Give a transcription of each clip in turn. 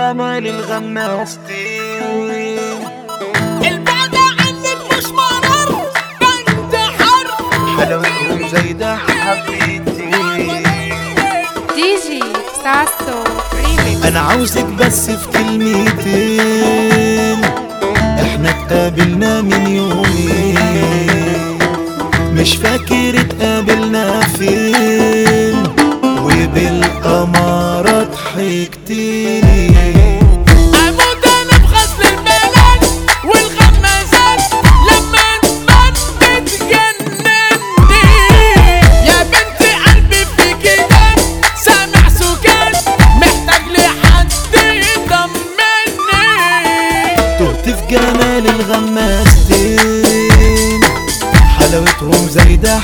جمال الغماستين البعد عنك مش مرر بنت حر حلاوتهم زي ده حبيتي دي جي ساسو ريميكس انا عاوزك بس في كلمتين احنا اتقابلنا من يومين مش فاكر اتقابلنا فين وبالقمارة ضحكتيلي اموت انا بغسل البلد والغمازات لما تبان بتجنني يا بنت قلبي فيكي دم سامع سكان محتاج لحد يطمني تهت في جمال الغماستين حلاوتهم زي ده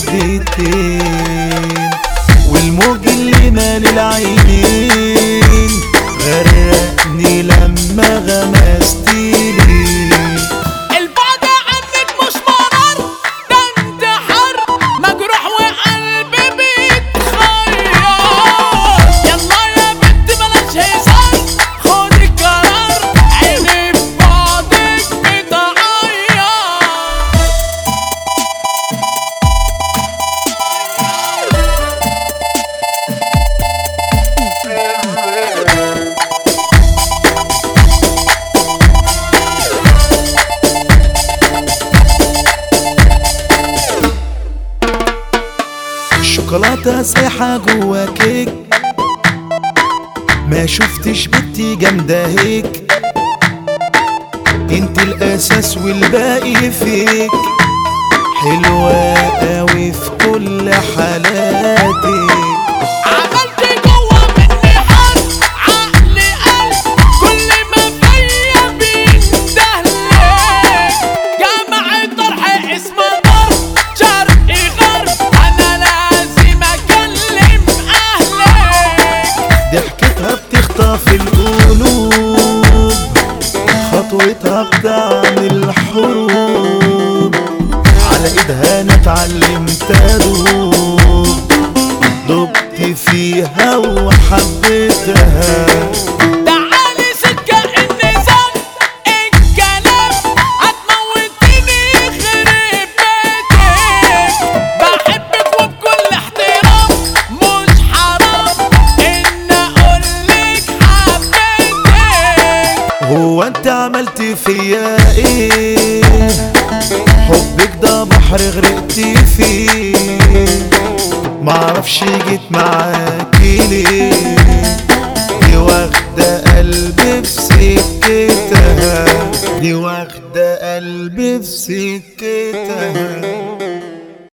حبيتين والموج اللي مال العينين غرقني لما غمستيلي البعد عنك مش مرر ده انت حر مجروح وقلبي بيتخير يلا يا بنت بلاش هزار خد القرار عيني في بعدك بتعير الشوكولاتة سايحة جوا كيك ما شفتش بنتي جامدة هيك انت الاساس والباقي فيك حلوة قوي في كل حالاتك عملت جوا مني حر عقلي قلب كل ما فيا بيندهلك جمع الطرح اسمه ضرب شرقي غرب انا لازم اكلم اهلك ضحكتها بتخطف القلوب خطوتها بتعمل الحروب على ايدها انا اتعلمت ادوب دبت فيها وحبيتها تعالي سكة النظام الكلام هتموتني يخرب بيتك بحبك وبكل احترام مش حرام ان اقولك حبيتك هو انت عملت فيا ايه حبك ده بحر غرقت فيه معرفش جيت معاكي ليه دي واخدة قلبي في سكتها دي واخدة قلبي في سكتها